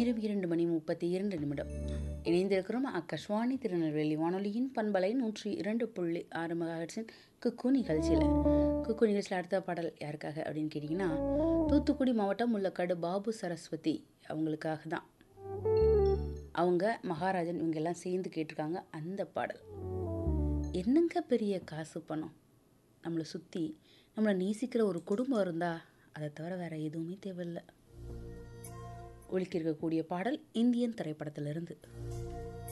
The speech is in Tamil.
நேரம் இரண்டு மணி முப்பத்தி இரண்டு நிமிடம் இணைந்திருக்கிறோம் ஆகாஷ்வாணி திருநெல்வேலி வானொலியின் பண்பலை நூற்றி இரண்டு புள்ளி ஆறு மெகாஹெட்ஸின் குக்கு நிகழ்ச்சியில் குக்கு நிகழ்ச்சியில் அடுத்த பாடல் யாருக்காக அப்படின்னு கேட்டிங்கன்னா தூத்துக்குடி மாவட்டம் முள்ளக்காடு பாபு சரஸ்வதி அவங்களுக்காக தான் அவங்க மகாராஜன் இவங்க எல்லாம் சேர்ந்து கேட்டிருக்காங்க அந்த பாடல் என்னங்க பெரிய காசு பணம் நம்மளை சுற்றி நம்மளை நேசிக்கிற ஒரு குடும்பம் இருந்தால் அதை தவிர வேறு எதுவுமே தேவையில்லை ஒழிக்க இருக்கக்கூடிய பாடல் இந்தியன் திரைப்படத்திலிருந்து